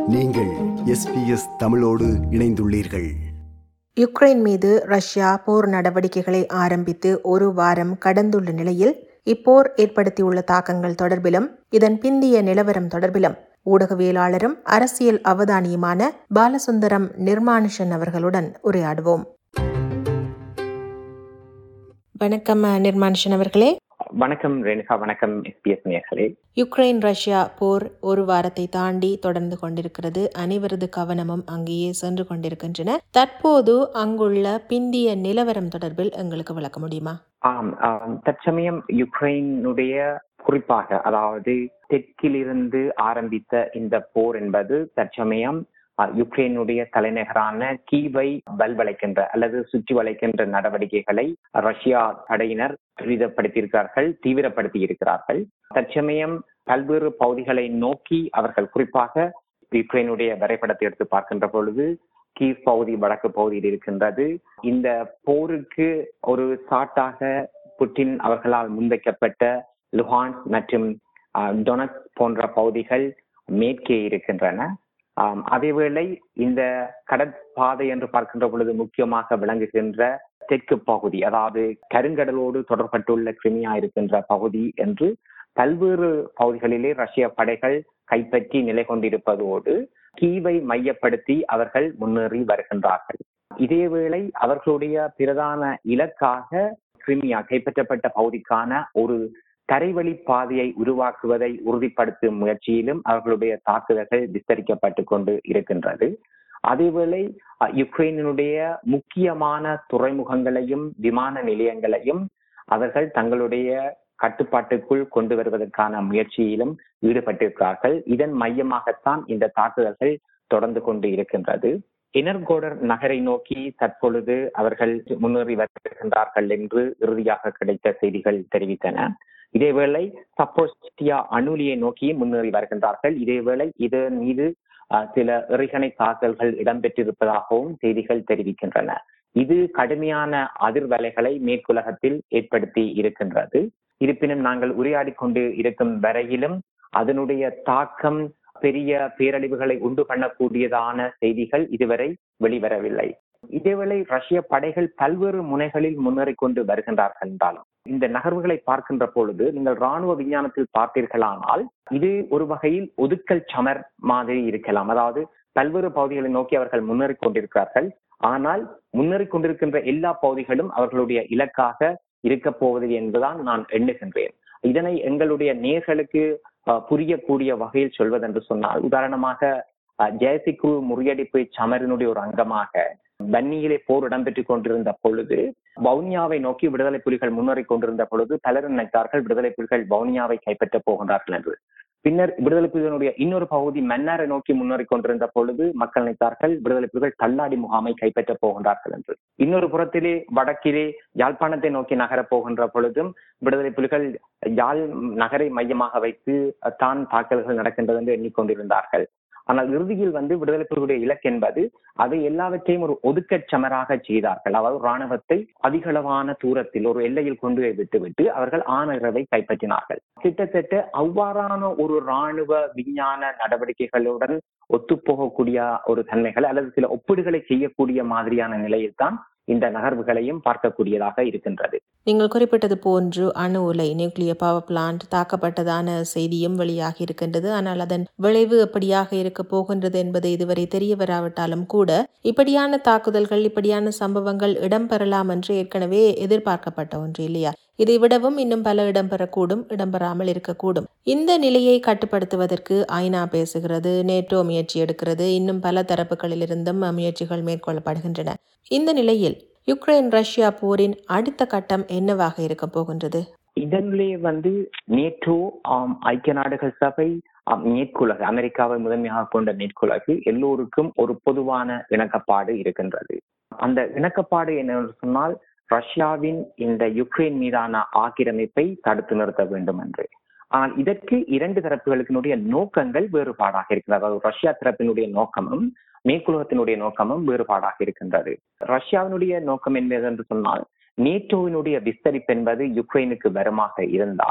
நீங்கள் எஸ்பிஎஸ் தமிழோடு இணைந்துள்ளீர்கள் யுக்ரைன் மீது ரஷ்யா போர் நடவடிக்கைகளை ஆரம்பித்து ஒரு வாரம் கடந்துள்ள நிலையில் இப்போர் ஏற்படுத்தியுள்ள தாக்கங்கள் தொடர்பிலும் இதன் பிந்திய நிலவரம் தொடர்பிலும் ஊடகவியலாளரும் அரசியல் அவதானியுமான பாலசுந்தரம் நிர்மானுஷன் அவர்களுடன் உரையாடுவோம் வணக்கம் நிர்மானுஷன் அவர்களே வணக்கம் ரேணுகா வணக்கம் எஸ்பிஎஸ் நேர்களே யுக்ரைன் ரஷ்யா போர் ஒரு வாரத்தை தாண்டி தொடர்ந்து கொண்டிருக்கிறது அனைவரது கவனமும் அங்கேயே சென்று கொண்டிருக்கின்றன தற்போது அங்குள்ள பிந்திய நிலவரம் தொடர்பில் எங்களுக்கு விளக்க முடியுமா ஆம் ஆம், தற்சமயம் யுக்ரைனுடைய குறிப்பாக அதாவது தெற்கிலிருந்து ஆரம்பித்த இந்த போர் என்பது தற்சமயம் அஹ், யுக்ரைனுடைய தலைநகரான கீவை வல்வளைக்கின்ற அல்லது சுற்றி வளைக்கின்ற நடவடிக்கைகளை ரஷ்யா படையினர் துரிதப்படுத்தியிருக்கிறார்கள் தீவிரப்படுத்தி இருக்கிறார்கள் தற்சமயம் பல்வேறு பகுதிகளை நோக்கி அவர்கள் குறிப்பாக யுக்ரைனுடைய வரைபடத்தை எடுத்து பார்க்கின்ற பொழுது கீவ் பகுதி வடக்கு பகுதியில் இருக்கின்றது இந்த போருக்கு ஒரு சாட்டாக புட்டின் அவர்களால் முன்வைக்கப்பட்ட லுஹான்ஸ் மற்றும் ஆஹ், டொனட்ஸ் போன்ற பகுதிகள் மேற்கே இருக்கின்றன ஆம், அதேவேளை இந்த கடற்பாதை என்று பார்க்கின்ற பொழுது முக்கியமாக விளங்குகின்ற தெற்கு பகுதி அதாவது கருங்கடலோடு தொடர்பட்டுள்ள கிரிமியா இருக்கின்ற பகுதி என்று பல்வேறு பகுதிகளிலே ரஷ்ய படைகள் கைப்பற்றி நிலை கொண்டிருப்பதோடு கீவை மையப்படுத்தி அவர்கள் முன்னேறி வருகின்றார்கள் இதேவேளை அவர்களுடைய பிரதான இலக்காக கிரிமியா கைப்பற்றப்பட்ட பகுதிக்கான ஒரு தரைவழி பாதையை உருவாக்குவதை உறுதிப்படுத்தும் முயற்சியிலும் அவர்களுடைய தாக்குதல்கள் விஸ்தரிக்கப்பட்டு கொண்டு இருக்கின்றது அதேவேளை அஹ், யுக்ரைனினுடைய முக்கியமான துறைமுகங்களையும் விமான நிலையங்களையும் அவர்கள் தங்களுடைய கட்டுப்பாட்டுக்குள் கொண்டு வருவதற்கான முயற்சியிலும் ஈடுபட்டிருக்கிறார்கள் இதன் மையமாகத்தான் இந்த தாக்குதல்கள் தொடர்ந்து கொண்டு இருக்கின்றது எனர்கோடர் நகரை நோக்கி தற்பொழுது அவர்கள் முன்னேறி வருகின்றார்கள் என்று இறுதியாக கிடைத்த செய்திகள் தெரிவித்தன இதேவேளை சப்போஸ்டியா அணுலியை நோக்கி முன்னேறி வருகின்றார்கள் இதேவேளை இதன் மீது அஹ், சில எறிகணை தாக்கல்கள் இடம்பெற்றிருப்பதாகவும் செய்திகள் தெரிவிக்கின்றன இது கடுமையான அதிர்வலைகளை மேற்குலகத்தில் ஏற்படுத்தி இருக்கின்றது இருப்பினும் நாங்கள் உரையாடி கொண்டு இருக்கும் வரையிலும் அதனுடைய தாக்கம் பெரிய பேரழிவுகளை உண்டு பண்ணக்கூடியதான செய்திகள் இதுவரை வெளிவரவில்லை இதேவேளை ரஷ்ய படைகள் பல்வேறு முனைகளில் முன்னேறிக் கொண்டு வருகின்றார்கள் என்றாலும் இந்த நகர்வுகளை பார்க்கின்ற பொழுது நீங்கள் ராணுவ விஞ்ஞானத்தில் பார்த்தீர்களானால் இது ஒரு வகையில் ஒதுக்கல் சமர் மாதிரி இருக்கலாம் அதாவது பல்வேறு பகுதிகளை நோக்கி அவர்கள் முன்னேறிக் கொண்டிருக்கிறார்கள் ஆனால் முன்னேறிக் கொண்டிருக்கின்ற எல்லா பகுதிகளும் அவர்களுடைய இலக்காக இருக்க போவது என்றுதான் நான் எண்ணுகின்றேன் இதனை எங்களுடைய நேர்களுக்கு அஹ், புரியக்கூடிய வகையில் சொல்வதென்று சொன்னால் உதாரணமாக அஹ், ஜெயசிக்கு முறியடிப்பு சமரினுடைய ஒரு அங்கமாக பன்னியிலே போர் இடம்பெற்றுக் கொண்டிருந்த பொழுது வவுனியாவை நோக்கி விடுதலை புலிகள் முன்னேறிக் கொண்டிருந்த பொழுது பலர் நினைத்தார்கள் விடுதலை புலிகள் வவுனியாவை கைப்பற்றப் போகின்றார்கள் என்று பின்னர் விடுதலை புலிகளுடைய இன்னொரு பகுதி மன்னாரை நோக்கி முன்னேறிக் கொண்டிருந்த பொழுது மக்கள் நினைத்தார்கள் விடுதலை புலிகள் தள்ளாடி முகாமை கைப்பற்றப் போகின்றார்கள் என்று இன்னொரு புறத்திலே வடக்கிலே யாழ்ப்பாணத்தை நோக்கி நகரப் போகின்ற பொழுதும் விடுதலை புலிகள் யாழ் நகரை மையமாக வைத்து தான் தாக்கல்கள் நடக்கின்றது என்று எண்ணிக்கொண்டிருந்தார்கள் ஆனால் இறுதியில் வந்து விடுதலை புலிகளுடைய இலக்கு என்பது அதை எல்லாவற்றையும் ஒரு ஒதுக்கச் சமராக செய்தார்கள் அதாவது ராணுவத்தை அதிகளவான தூரத்தில் ஒரு எல்லையில் கொண்டு போய் விட்டுவிட்டு அவர்கள் ஆனரவை கைப்பற்றினார்கள் கிட்டத்தட்ட அவ்வாறான ஒரு ராணுவ விஞ்ஞான நடவடிக்கைகளுடன் ஒத்துப்போகக்கூடிய ஒரு தன்மைகள் அல்லது சில ஒப்பீடுகளை செய்யக்கூடிய மாதிரியான நிலையில் தான் இந்த நகர்வுகளையும் பார்க்கக்கூடியதாக இருக்கின்றது நீங்கள் குறிப்பிட்டது போன்று அணு உலை நியூக்ளியர் பவர் பிளான்ட் தாக்கப்பட்டதான செய்தியும் வெளியாகி இருக்கின்றது ஆனால் அதன் விளைவு எப்படியாக இருக்க போகின்றது என்பது இதுவரை தெரிய வராவிட்டாலும் கூட இப்படியான தாக்குதல்கள் இப்படியான சம்பவங்கள் இடம்பெறலாம் என்று ஏற்கனவே எதிர்பார்க்கப்பட்ட ஒன்று இல்லையா இதை விடவும் இன்னும் பல இடம்பெறக்கூடும் இடம்பெறாமல் இருக்கக்கூடும் இந்த நிலையை கட்டுப்படுத்துவதற்கு ஐநா பேசுகிறது நேட்டோ முயற்சி எடுக்கிறது இன்னும் பல தரப்புகளிலிருந்தும் முயற்சிகள் மேற்கொள்ளப்படுகின்றன இந்த நிலையில் யுக்ரைன் ரஷ்யா போரின் அடுத்த கட்டம் என்னவாக இருக்க போகின்றது இதனிலே வந்து நேட்டோ ஆம், ஐக்கிய நாடுகள் சபை ஆம், மேற்குலகு அமெரிக்காவை முதன்மையாக கொண்ட மேற்குலகு எல்லோருக்கும் ஒரு பொதுவான இணக்கப்பாடு இருக்கின்றது அந்த இணக்கப்பாடு என்னவென்று சொன்னால் ரஷ்யாவின் இந்த யுக்ரைன் மீதான ஆக்கிரமிப்பை தடுத்து நிறுத்த வேண்டும் என்று ஆனால் இதற்கு இரண்டு தரப்புகளுக்கினுடைய நோக்கங்கள் வேறுபாடாக இருக்கிறது அதாவது ரஷ்யா தரப்பினுடைய நோக்கமும் மேற்குலகத்தினுடைய நோக்கமும் வேறுபாடாக இருக்கின்றது ரஷ்யாவினுடைய நோக்கம் என்பது என்று சொன்னால் நேட்டோவினுடைய விஸ்தரிப்பு என்பது யுக்ரைனுக்கு வருமாக இருந்தால்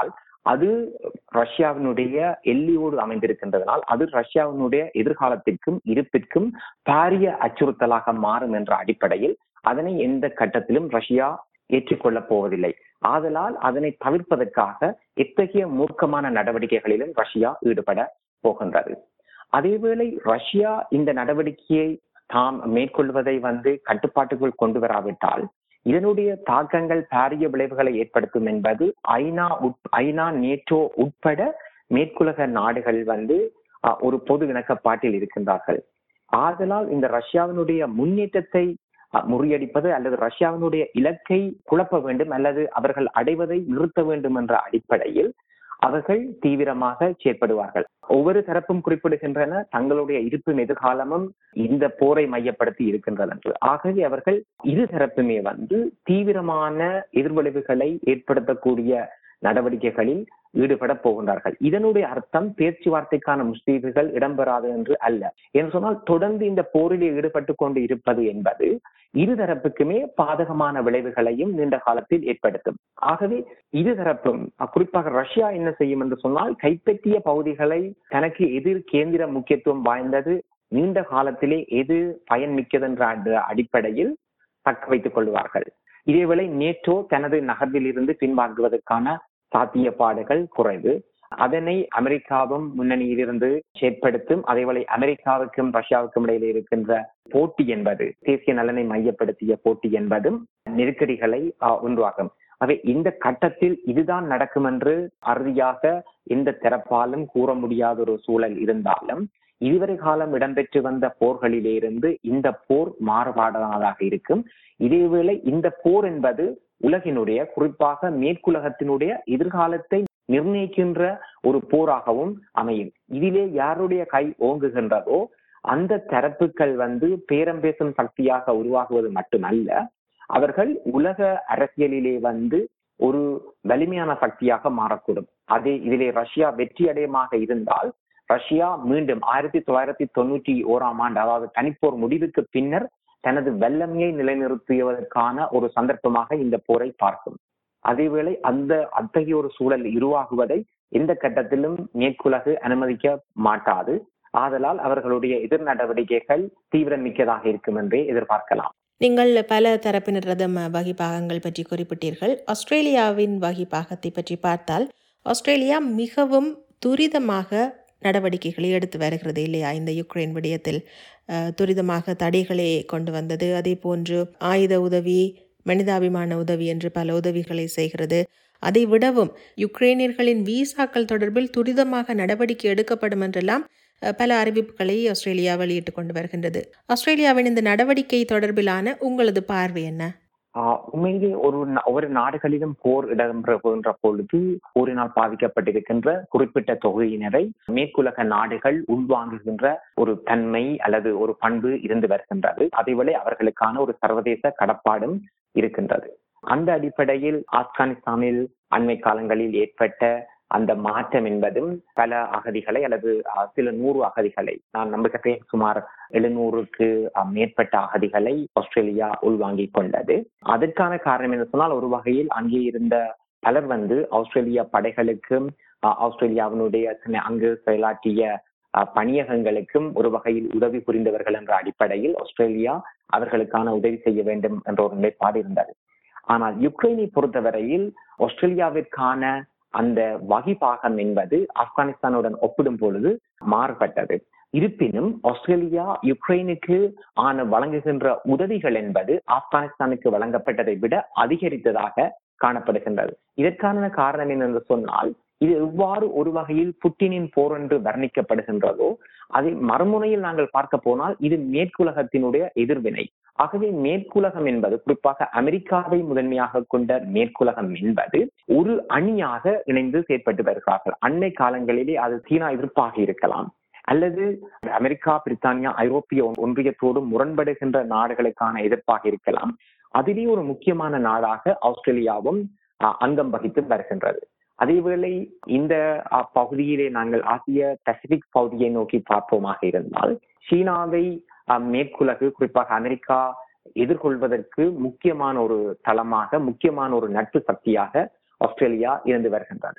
அது ரஷ்யாவினுடைய எல்லையோடு அமைந்திருக்கின்றதனால் அது ரஷ்யாவினுடைய எதிர்காலத்திற்கும் இருப்பிற்கும் பாரிய அச்சுறுத்தலாக மாறும் என்ற அடிப்படையில் அதனை எந்த கட்டத்திலும் ரஷ்யா ஏற்றுக்கொள்ளப் போவதில்லை ஆதலால் அதனை தவிர்ப்பதற்காக எத்தகைய மூர்க்கமான நடவடிக்கைகளிலும் ரஷ்யா ஈடுபட போகின்றது அதேவேளை ரஷ்யா இந்த நடவடிக்கையை தாம் மேற்கொள்வதை வந்து கட்டுப்பாட்டுக்குள் கொண்டு வராவிட்டால் இதனுடைய தாக்கங்கள் பாரிய விளைவுகளை ஏற்படுத்தும் என்பது ஐநா உட் ஐநா நேட்டோ உட்பட மேற்குலக நாடுகள் வந்து அஹ், ஒரு பொது இணக்கப்பாட்டில் இருக்கின்றார்கள் ஆதலால் இந்த ரஷ்யாவினுடைய முன்னேற்றத்தை அஹ், முறியடிப்பது அல்லது ரஷ்யாவினுடைய இலக்கை குழப்ப வேண்டும் அல்லது அவர்கள் அடைவதை நிறுத்த வேண்டும் என்ற அடிப்படையில் அவர்கள் தீவிரமாக செயற்படுவார்கள் ஒவ்வொரு தரப்பும் குறிப்பிடுகின்றன தங்களுடைய இருப்பும் எதிர்காலமும் இந்த போரை மையப்படுத்தி இருக்கின்றது என்று ஆகவே அவர்கள் இரு தரப்புமே வந்து தீவிரமான எதிர்விளைவுகளை ஏற்படுத்தக்கூடிய நடவடிக்கைகளில் ஈடுபட போகின்றார்கள் இதனுடைய அர்த்தம் பேச்சுவார்த்தைக்கான முஸ்லீம்கள் இடம்பெறாது என்று அல்ல என்று சொன்னால் தொடர்ந்து இந்த போரிலே ஈடுபட்டு கொண்டு இருப்பது என்பது இருதரப்புக்குமே பாதகமான விளைவுகளையும் நீண்ட காலத்தில் ஏற்படுத்தும் ஆகவே இருதரப்பும் அஹ், குறிப்பாக ரஷ்யா என்ன செய்யும் என்று சொன்னால் கைப்பற்றிய பகுதிகளை தனக்கு எதிர் கேந்திர முக்கியத்துவம் வாய்ந்தது நீண்ட காலத்திலே எது பயன் மிக்கதென்ற அடி- அடிப்படையில் தக்க வைத்துக் கொள்வார்கள் இதேவேளை நேட்டோ தனது நகர்வில் இருந்து பின்வாங்குவதற்கான சாத்தியப்பாடுகள் குறைவு அதனை அமெரிக்காவும் முன்னணியிலிருந்து செயற்படுத்தும் அதேவேளை அமெரிக்காவுக்கும் ரஷ்யாவுக்கும் இடையில இருக்கின்ற போட்டி என்பது தேசிய நலனை மையப்படுத்திய போட்டி என்பதும் நெருக்கடிகளை ஆஹ், உருவாக்கும் அவை இந்த கட்டத்தில் இதுதான் நடக்கும் என்று அறுதியாக எந்த தரப்பாலும் கூற முடியாத ஒரு சூழல் இருந்தாலும் இதுவரை காலம் இடம்பெற்று வந்த போர்களிலே இருந்து இந்த போர் மாறுபாடானதாக இருக்கும் இதேவேளை இந்த போர் என்பது உலகினுடைய குறிப்பாக மேற்குலகத்தினுடைய எதிர்காலத்தை நிர்ணயிக்கின்ற ஒரு போராகவும் அமையும் இதிலே யாருடைய கை ஓங்குகின்றதோ அந்த தரப்புகள் வந்து பேரம் பேசும் சக்தியாக உருவாகுவது மட்டுமல்ல அவர்கள் உலக அரசியலிலே வந்து ஒரு வலிமையான சக்தியாக மாறக்கூடும் அதே இதிலே ரஷ்யா வெற்றி அடையமாக இருந்தால் ரஷ்யா மீண்டும் ஆயிரத்தி தொள்ளாயிரத்தி தொண்ணூற்றி ஓராம் ஆண்டு அதாவது தனிப்போர் முடிவுக்கு பின்னர் தனது வல்லமையை நிலைநிறுத்தியதற்கான ஒரு சந்தர்ப்பமாக இந்த போரை பார்க்கும் அதேவேளை அந்த அத்தகைய ஒரு சூழல் உருவாகுவதை எந்த கட்டத்திலும் மேற்குலகு அனுமதிக்க மாட்டாது ஆதலால் அவர்களுடைய எதிர் நடவடிக்கைகள் தீவிரமிக்கதாக இருக்கும் என்றே எதிர்பார்க்கலாம் நீங்கள் பல தரப்பினரது ம- வகிபாகங்கள் பற்றி குறிப்பிட்டீர்கள் ஆஸ்திரேலியாவின் வகிபாகத்தை பற்றி பார்த்தால் ஆஸ்திரேலியா மிகவும் துரிதமாக நடவடிக்கைகளை எடுத்து வருகிறது இல்லையா இந்த யுக்ரைன் விடயத்தில் அஹ், துரிதமாக தடைகளை கொண்டு வந்தது அதே போன்று ஆயுத உதவி மனிதாபிமான உதவி என்று பல உதவிகளை செய்கிறது அதை விடவும் யுக்ரைனியர்களின் விசாக்கள் தொடர்பில் துரிதமாக நடவடிக்கை எடுக்கப்படும் என்றெல்லாம் அஹ், பல அறிவிப்புகளை ஆஸ்திரேலியா வெளியிட்டுக் கொண்டு வருகின்றது ஆஸ்திரேலியாவின் இந்த நடவடிக்கை தொடர்பிலான உங்களது பார்வை என்ன ஆஹ் உண்மையிலே ஒரு நா- ஒவ்வொரு நாடுகளிலும் போர் இடம்பெறுகின்ற பொழுது போரினால் பாதிக்கப்பட்டிருக்கின்ற குறிப்பிட்ட தொகையினரை மேற்குலக நாடுகள் உள்வாங்குகின்ற ஒரு தன்மை அல்லது ஒரு பண்பு இருந்து வருகின்றது அதேவேளை அவர்களுக்கான ஒரு சர்வதேச கடப்பாடும் இருக்கின்றது அந்த அடிப்படையில் ஆப்கானிஸ்தானில் அண்மை காலங்களில் ஏற்பட்ட அந்த மாற்றம் என்பதும் பல அகதிகளை அல்லது அஹ், சில நூறு அகதிகளை நான் நம்புகிறேன் சுமார் எழுநூறுக்கு அஹ், மேற்பட்ட அகதிகளை ஆஸ்திரேலியா உள்வாங்கிக் கொண்டது அதற்கான காரணம் என்ன சொன்னால் ஒரு வகையில் அங்கே இருந்த பலர் வந்து ஆஸ்திரேலிய படைகளுக்கும் அஹ், ஆஸ்திரேலியாவினுடைய சில அங்கு செயலாற்றிய அஹ், பணியகங்களுக்கும் ஒரு வகையில் உதவி புரிந்தவர்கள் என்ற அடிப்படையில் ஆஸ்திரேலியா அவர்களுக்கான உதவி செய்ய வேண்டும் என்ற ஒரு நிலைப்பாடு இருந்தது ஆனால் யுக்ரைனை பொறுத்தவரையில் ஆஸ்திரேலியாவிற்கான அந்த வகிபாகம் என்பது ஆப்கானிஸ்தானுடன் ஒப்பிடும் பொழுது மாறுபட்டது இருப்பினும் ஆஸ்திரேலியா யுக்ரைனுக்கு ஆன வழங்குகின்ற உதவிகள் என்பது ஆப்கானிஸ்தானுக்கு வழங்கப்பட்டதை விட அதிகரித்ததாக காணப்படுகின்றது இதற்கான காரணம் என்னென்று சொன்னால் இது எவ்வாறு ஒரு வகையில் புட்டினின் போர் என்று வர்ணிக்கப்படுகின்றதோ அதை மறுமுனையில் நாங்கள் பார்க்க போனால் இது மேற்குலகத்தினுடைய எதிர்வினை ஆகவே மேற்குலகம் என்பது குறிப்பாக அமெரிக்காவை முதன்மையாக கொண்ட மேற்குலகம் என்பது ஒரு அணியாக இணைந்து செயற்பட்டு வருகிறார்கள் அண்மை காலங்களிலே அது சீனா எதிர்ப்பாக இருக்கலாம் அல்லது அமெரிக்கா பிரித்தானியா ஐரோப்பிய ஒன்றியத்தோடு முரண்படுகின்ற நாடுகளுக்கான எதிர்ப்பாக இருக்கலாம் அதிலே ஒரு முக்கியமான நாடாக ஆஸ்திரேலியாவும் அஹ், அங்கம் வகித்து வருகின்றது அதேவேளை இந்த அஹ், பகுதியிலே நாங்கள் ஆசிய பசிபிக் பகுதியை நோக்கி பார்ப்போமாக இருந்தால் சீனாவை அஹ், மேற்குலகு குறிப்பாக அமெரிக்கா எதிர்கொள்வதற்கு முக்கியமான ஒரு தளமாக முக்கியமான ஒரு நட்பு சக்தியாக ஆஸ்திரேலியா இருந்து வருகின்றது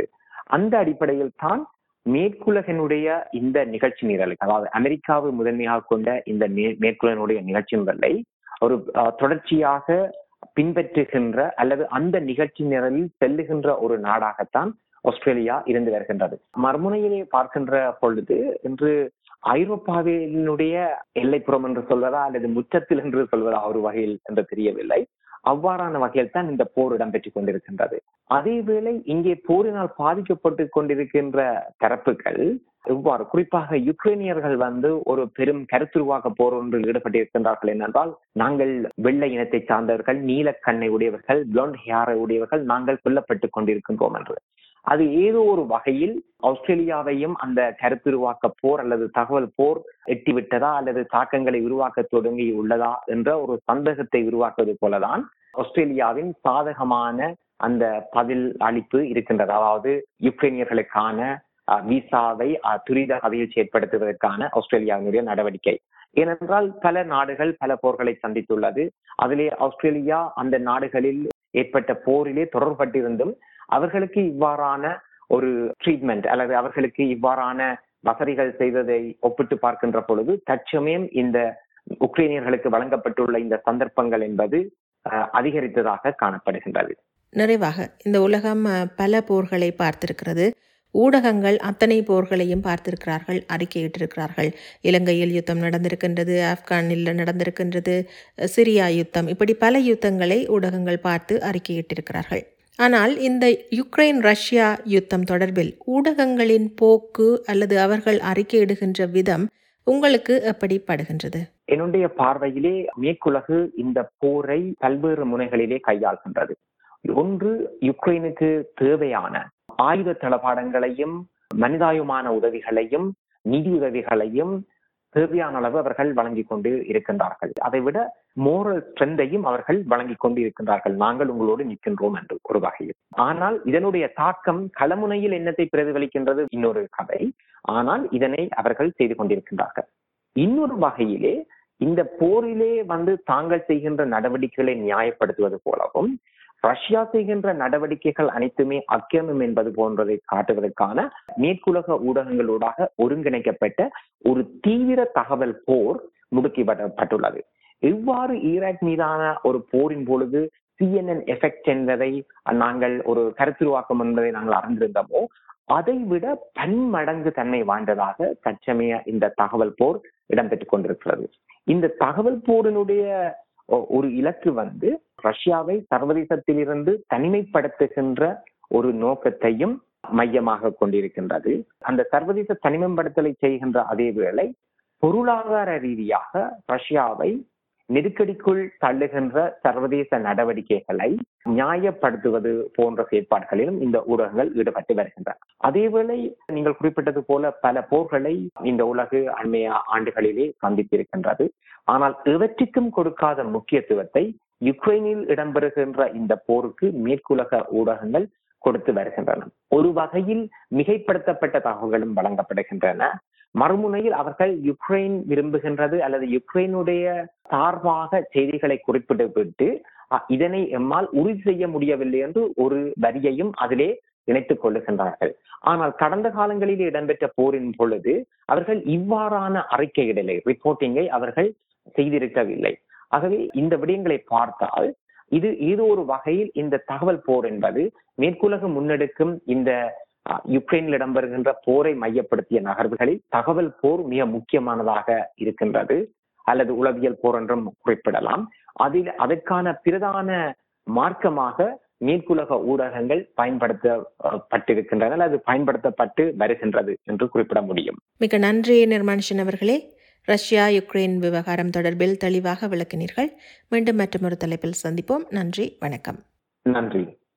அந்த அடிப்படையில் தான் மேற்குலகனுடைய இந்த நிகழ்ச்சி நிரல் அதாவது அமெரிக்காவை முதன்மையாக கொண்ட இந்த மே- மேற்குலகனுடைய நிகழ்ச்சி நிரலை ஒரு அஹ், தொடர்ச்சியாக பின்பற்றுகின்ற அல்லது அந்த நிகழ்ச்சி நிரலில் செல்லுகின்ற ஒரு நாடாகத்தான் ஆஸ்திரேலியா இருந்து வருகின்றது மறுமுனையிலே பார்க்கின்ற பொழுது இன்று ஐரோப்பாவினுடைய எல்லைப்புறம் என்று சொல்வதா அல்லது முற்றத்தில் என்று சொல்வதா ஒரு வகையில் என்று தெரியவில்லை அவ்வாறான வகையில் தான் இந்த போர் இடம்பெற்றுக் கொண்டிருக்கின்றது அதேவேளை இங்கே போரினால் பாதிக்கப்பட்டு கொண்டிருக்கின்ற தரப்புகள் இவ்வாறு குறிப்பாக யுக்ரைனியர்கள் வந்து ஒரு பெரும் கருத்துருவாக்க போர் ஒன்றில் ஈடுபட்டிருக்கின்றார்கள் என்னென்றால் நாங்கள் வெள்ளை இனத்தை சார்ந்தவர்கள் நீலக்கண்ணை உடையவர்கள் பிளாண்ட் ஹேரை உடையவர்கள் நாங்கள் கொல்லப்பட்டுக் கொண்டிருக்கின்றோம் என்று அது ஏதோ ஒரு வகையில் ஆஸ்திரேலியாவையும் அந்த கருத்துருவாக்க போர் அல்லது தகவல் போர் எட்டிவிட்டதா அல்லது தாக்கங்களை உருவாக்க தொடங்கி உள்ளதா என்ற ஒரு சந்தேகத்தை உருவாக்குவது போலதான் ஆஸ்திரேலியாவின் சாதகமான அந்த பதில் அளிப்பு இருக்கின்றது அதாவது யுக்ரைனியர்களுக்கான அஹ், விசாவை அஹ், துரித கதையில் செயற்படுத்துவதற்கான ஆஸ்திரேலியாவினுடைய நடவடிக்கை ஏனென்றால் பல நாடுகள் பல போர்களை சந்தித்துள்ளது அதிலே ஆஸ்திரேலியா அந்த நாடுகளில் ஏற்பட்ட போரிலே தொடர்பட்டிருந்தும் அவர்களுக்கு இவ்வாறான ஒரு ட்ரீட்மெண்ட் அல்லது அவர்களுக்கு இவ்வாறான வசதிகள் செய்ததை ஒப்பிட்டு பார்க்கின்ற பொழுது தற்சமயம் இந்த உக்ரைனியர்களுக்கு வழங்கப்பட்டுள்ள இந்த சந்தர்ப்பங்கள் என்பது அஹ், அதிகரித்ததாக காணப்படுகின்றது நிறைவாக இந்த உலகம் அஹ், பல போர்களை பார்த்திருக்கிறது ஊடகங்கள் அத்தனை போர்களையும் பார்த்திருக்கிறார்கள் அறிக்கையிட்டிருக்கிறார்கள் இலங்கையில் யுத்தம் நடந்திருக்கின்றது ஆப்கானில் நடந்திருக்கின்றது அஹ், சிரியா யுத்தம் இப்படி பல யுத்தங்களை ஊடகங்கள் பார்த்து அறிக்கையிட்டிருக்கிறார்கள் ஆனால் இந்த யுக்ரைன் ரஷ்யா யுத்தம் தொடர்பில் ஊடகங்களின் போக்கு அல்லது அவர்கள் அறிக்கையிடுகின்ற விதம் உங்களுக்கு எப்படி படுகின்றது என்னுடைய பார்வையிலே மேற்குலகு இந்த போரை பல்வேறு முனைகளிலே கையாள்கின்றது ஒன்று யுக்ரைனுக்கு தேவையான ஆயுத தளபாடங்களையும் மனிதாயுமான உதவிகளையும் நிதி உதவிகளையும் தேவையான அளவு அவர்கள் வழங்கிக் கொண்டு இருக்கின்றார்கள் அதை விட மோரல் ஸ்ட்ரென்த்தையும் அவர்கள் வழங்கிக் கொண்டு இருக்கின்றார்கள் நாங்கள் உங்களோடு நிற்கின்றோம் என்று ஒரு வகையில் ஆனால் இதனுடைய தாக்கம் களமுனையில் என்னத்தை பிரதிபலிக்கின்றது இன்னொரு கதை ஆனால் இதனை அவர்கள் செய்து கொண்டிருக்கின்றார்கள் இன்னொரு வகையிலே இந்த போரிலே வந்து தாங்கள் செய்கின்ற நடவடிக்கைகளை நியாயப்படுத்துவது போலவும் ரஷ்யா செய்கின்ற நடவடிக்கைகள் அனைத்துமே அக்கிரமம் என்பது போன்றதை காட்டுவதற்கான மேற்குலக ஊடகங்களூடாக ஒருங்கிணைக்கப்பட்ட ஒரு தீவிர தகவல் போர் முடுக்கிவிடப்பட்டுள்ளது எவ்வாறு ஈராக் மீதான ஒரு போரின் பொழுது சிஎன்என் எஃபெக்ட் என்பதை நாங்கள் ஒரு கருத்துருவாக்கம் என்பதை நாங்கள் அறிந்திருந்தோமோ அதை விட பன்மடங்கு தன்மை வாய்ந்ததாக தற்சமய இந்த தகவல் போர் இடம்பெற்றுக் கொண்டிருக்கிறது இந்த தகவல் போரினுடைய ஒ- ஒரு இலக்கு வந்து ரஷ்யாவை சர்வதேசத்திலிருந்து தனிமைப்படுத்துகின்ற ஒரு நோக்கத்தையும் மையமாக கொண்டிருக்கின்றது அந்த சர்வதேச தனிமைப்படுத்தலை செய்கின்ற அதே வேளை பொருளாதார ரீதியாக ரஷ்யாவை நெருக்கடிக்குள் தள்ளுகின்ற சர்வதேச நடவடிக்கைகளை நியாயப்படுத்துவது போன்ற செயற்பாடுகளிலும் இந்த ஊடகங்கள் ஈடுபட்டு வருகின்றன அதேவேளை நீங்கள் குறிப்பிட்டது போல பல போர்களை இந்த உலகு அண்மைய ஆண்டுகளிலே சந்தித்திருக்கின்றது ஆனால் இவற்றுக்கும் கொடுக்காத முக்கியத்துவத்தை யுக்ரைனில் இடம்பெறுகின்ற இந்த போருக்கு மேற்குலக ஊடகங்கள் கொடுத்து வருகின்றன ஒரு வகையில் மிகைப்படுத்தப்பட்ட தகவல்களும் வழங்கப்படுகின்றன மறுமுனையில் அவர்கள் யுக்ரைன் விரும்புகின்றது அல்லது யுக்ரைனுடைய சார்பாக செய்திகளை குறிப்பிட்டு அ, இதனை எம்மால் உறுதி செய்ய முடியவில்லை என்று ஒரு வரியையும் அதிலே இணைத்துக் கொள்ளுகின்றார்கள் ஆனால் கடந்த காலங்களில் இடம்பெற்ற போரின் பொழுது அவர்கள் இவ்வாறான அறிக்கையிடலை ரிப்போர்ட்டிங்கை அவர்கள் செய்திருக்கவில்லை ஆகவே இந்த விடயங்களை பார்த்தால் இது ஏதோ ஒரு வகையில் இந்த தகவல் போர் என்பது மேற்குலகு முன்னெடுக்கும் இந்த அஹ், யுக்ரைனில் இடம்பெறுகின்ற போரை மையப்படுத்திய நகர்வுகளில் தகவல் போர் மிக முக்கியமானதாக இருக்கின்றது அல்லது உளவியல் போர் என்றும் குறிப்பிடலாம் அதில் அதற்கான பிரதான மார்க்கமாக மேற்குலக ஊடகங்கள் பயன்படுத்தப்பட்டிருக்கின்றன அல்லது பயன்படுத்தப்பட்டு வருகின்றது என்று குறிப்பிட முடியும் மிக நன்றி நிர்மானுஷன் அவர்களே ரஷ்யா யுக்ரைன் விவகாரம் தொடர்பில் தெளிவாக விளக்கினீர்கள் மீண்டும் மற்றொரு தலைப்பில் சந்திப்போம் நன்றி வணக்கம் நன்றி